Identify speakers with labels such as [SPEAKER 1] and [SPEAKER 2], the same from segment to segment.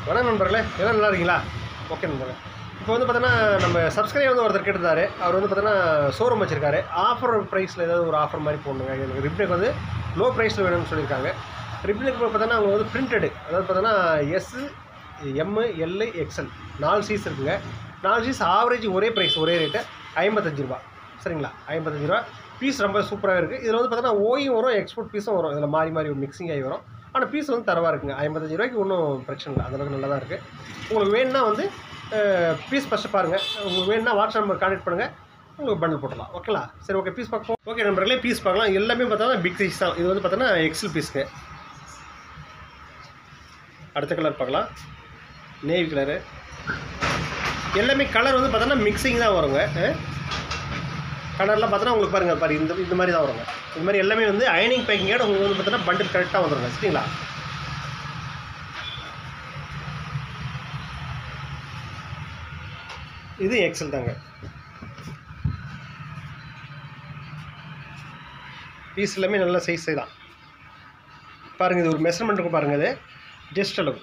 [SPEAKER 1] வணக்கம் நண்பர்களே எல்லாம் நல்லா இருக்கீங்களா ஓகே நண்பர்களே இப்போ வந்து பார்த்தோன்னா நம்ம சப்ஸ்கிரைப் வந்து ஒருத்தர் கேட்டிருந்தாரு அவர் வந்து பார்த்தோன்னா ஷோரூம் வச்சிருக்காரு ஆஃபர் ப்ரைஸில் ஏதாவது ஒரு ஆஃபர் மாதிரி போடணுங்க எனக்கு ரிப்னேக் வந்து லோ ப்ரைஸில் வேணும்னு சொல்லியிருக்காங்க ரிப்னேக் பார்த்தோன்னா அவங்க வந்து பிரிண்டடு அதாவது பார்த்தோன்னா எஸ் எம்மு எல் எக்ஸ்எல் நாலு சீஸ் இருக்குங்க நாலு சீஸ் ஆவரேஜ் ஒரே ப்ரைஸ் ஒரே ரேட்டு ஐம்பத்தஞ்சு ரூபா சரிங்களா ஐம்பத்தஞ்சு ரூபா பீஸ் ரொம்ப சூப்பராக இருக்குது இதில் வந்து பார்த்தோன்னா ஓயும் வரும் எக்ஸ்போர்ட் பீஸும் வரும் இதில் மாறி மாறி மிக்சிங் ஆகி வரும் ஆனால் பீஸ் வந்து தரவாக இருக்குங்க ஐம்பத்தஞ்சு ரூபாய்க்கு ஒன்றும் பிரச்சனை இல்லை அந்தளவுக்கு நல்லா தான் இருக்குது உங்களுக்கு வேணும்னா வந்து பீஸ் ஃபஸ்ட்டு பாருங்கள் உங்களுக்கு வேணும்னா வாட்ஸ்அப் நம்பர் கான்டெக்ட் பண்ணுங்கள் உங்களுக்கு பண்டில் போட்டலாம் ஓகேங்களா சரி ஓகே பீஸ் பார்ப்போம் ஓகே நம்பர்களே பீஸ் பார்க்கலாம் எல்லாமே பார்த்தோன்னா பிக் சைஸ் தான் இது வந்து பார்த்தோன்னா எக்ஸல் பீஸுங்க அடுத்த கலர் பார்க்கலாம் நேவி கலரு எல்லாமே கலர் வந்து பார்த்தோன்னா மிக்சிங் தான் வருங்க கலர்லாம் பார்த்தோன்னா உங்களுக்கு பாருங்கள் பாரு இந்த இந்த மாதிரி தான் வருங்க இந்த மாதிரி எல்லாமே வந்து அயனிங் பேக்கிங்கோட உங்களுக்கு வந்து பார்த்தோன்னா பண்டில் கரெக்டாக வந்துருங்க சரிங்களா இது எக்ஸல் தாங்க பீஸ் எல்லாமே நல்ல சைஸ் தான் பாருங்கள் இது ஒரு மெஷர்மெண்ட் இருக்கும் பாருங்கள் இது ஜஸ்ட் அளவு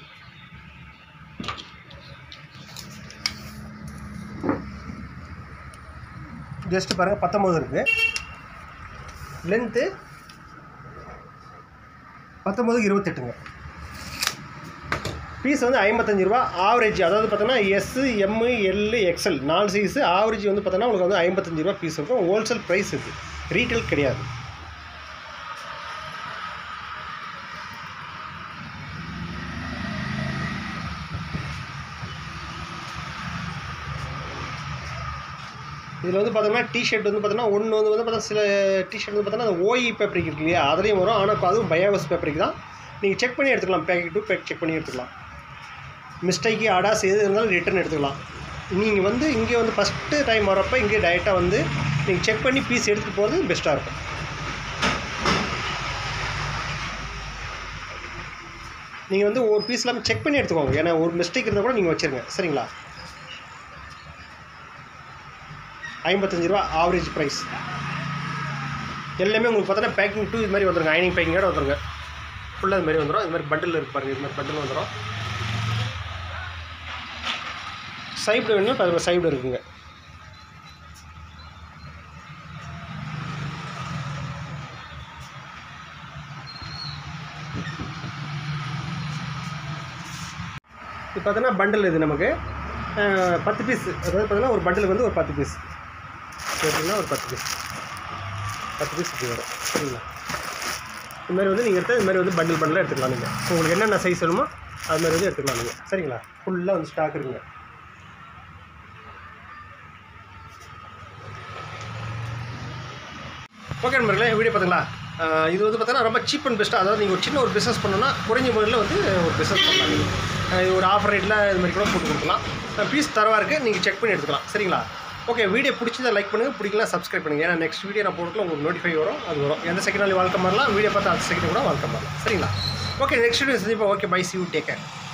[SPEAKER 1] ஜஸ்ட் பாருங்கள் பத்தொம்போது இருக்குது லென்த்து பத்தொம்போதுக்கு இருபத்தெட்டுங்க பீஸ் வந்து ஐம்பத்தஞ்சு ரூபா ஆவரேஜ் அதாவது பார்த்தோன்னா எஸ் எம்மு எல் எக்ஸ்எல் நாலு சைஸு ஆவரேஜ் வந்து பார்த்தோன்னா உங்களுக்கு வந்து ஐம்பத்தஞ்சு ரூபா பீஸ் இருக்கும் ஹோல்சேல் ப்ரைஸ் இருக்குது ரீட்டைல் கிடையாது இதில் வந்து பார்த்தோம்னா டிஷர்ட் வந்து பார்த்தோன்னா ஒன்று வந்து வந்து பார்த்தா சில டிஷர்ட் வந்து பார்த்தோன்னா அந்த ஓஇ பேப்பரிக் இருக்கு இல்லையா அதுலேயும் வரும் ஆனால் இப்போ அதுவும் பயோவஸ் பேப்பரிக் தான் நீங்கள் செக் பண்ணி எடுத்துக்கலாம் பேக்கெட் டு பேக் செக் பண்ணி எடுத்துக்கலாம் மிஸ்டேக்கு அடாஸ் எது இருந்தாலும் ரிட்டர்ன் எடுத்துக்கலாம் நீங்கள் வந்து இங்கே வந்து ஃபஸ்ட்டு டைம் வரப்போ இங்கே டைரெக்டாக வந்து நீங்கள் செக் பண்ணி பீஸ் எடுத்துகிட்டு போகிறது பெஸ்ட்டாக இருக்கும் நீங்கள் வந்து ஒரு பீஸ் இல்லாமல் செக் பண்ணி எடுத்துக்கோங்க ஏன்னா ஒரு மிஸ்டேக் இருந்தால் கூட நீங்கள் வச்சுருங்க சரிங்களா ஐம்பத்தஞ்சு ரூபா ஆவரேஜ் ப்ரைஸ் எல்லாமே உங்களுக்கு பார்த்தோன்னா பேக்கிங் டூ இது மாதிரி வந்துருங்க ஐனிங் பேக்கிங்கோட வந்துருங்க ஃபுல்லாக இது மாதிரி வந்துடும் இது மாதிரி பண்டில் இருக்கு பாருங்கள் இது மாதிரி பண்டில் வந்துடும் சைடு வேணும்னா அதில் சைடு இருக்குங்க இப்போ பார்த்தோன்னா பண்டில் இது நமக்கு அஹ், பத்து பீஸ் அதாவது பார்த்தீங்கன்னா ஒரு பண்டிலுக்கு வந்து ஒரு பத்து பீஸ் போட்டிங்கன்னா ஒரு பத்து பீஸ் பத்து பீஸ் இப்படி வரும் சரிங்களா இது மாதிரி வந்து நீங்கள் எடுத்தால் இது மாதிரி வந்து பண்டில் பண்டிலாக எடுத்துக்கலாம் நீங்கள் உங்களுக்கு என்னென்ன சைஸ் வேணுமோ அது மாதிரி வந்து எடுத்துக்கலாம் நீங்கள் சரிங்களா ஃபுல்லாக வந்து ஸ்டாக் இருக்குங்க ஓகே நண்பர்களே வீடியோ பார்த்தீங்களா ஆஹ் இது வந்து பார்த்தீங்கன்னா ரொம்ப சீப் அண்ட் பெஸ்ட்டாக அதாவது நீங்கள் ஒரு சின்ன ஒரு பிஸ்னஸ் பண்ணணும்னா குறைஞ்ச முதல்ல வந்து ஒரு பிஸ்னஸ் பண்ணலாம் நீங்கள் ஆஹ் இது ஒரு ஆஃபர் ரேட்டில் இது மாதிரி கூட போட்டு கொடுக்கலாம் பீஸ் தரவாக இருக்குது நீங்கள் செக் பண்ணி எடுத்துக்கலாம் சரிங்களா ஓகே வீடியோ பிடிச்சதை லைக் பண்ணுங்கள் பிடிக்கலாம் சப்ஸ்கிரைப் பண்ணுங்கள் ஏன்னா நெக்ஸ்ட் வீடியோ நான் போட்டுக்கலாம் உங்களுக்கு நோட்டிஃபை வரும் அது வரும் எந்த செகண்ட் நாள் வாழ்க்கை வரலாம் வீடியோ பார்த்து அடுத்த செகண்ட் கூட வாழ்க்கை வரலாம் சரிங்களா ஓகே நெக்ஸ்ட் வீடியோ சந்திப்பா okay bye see you take care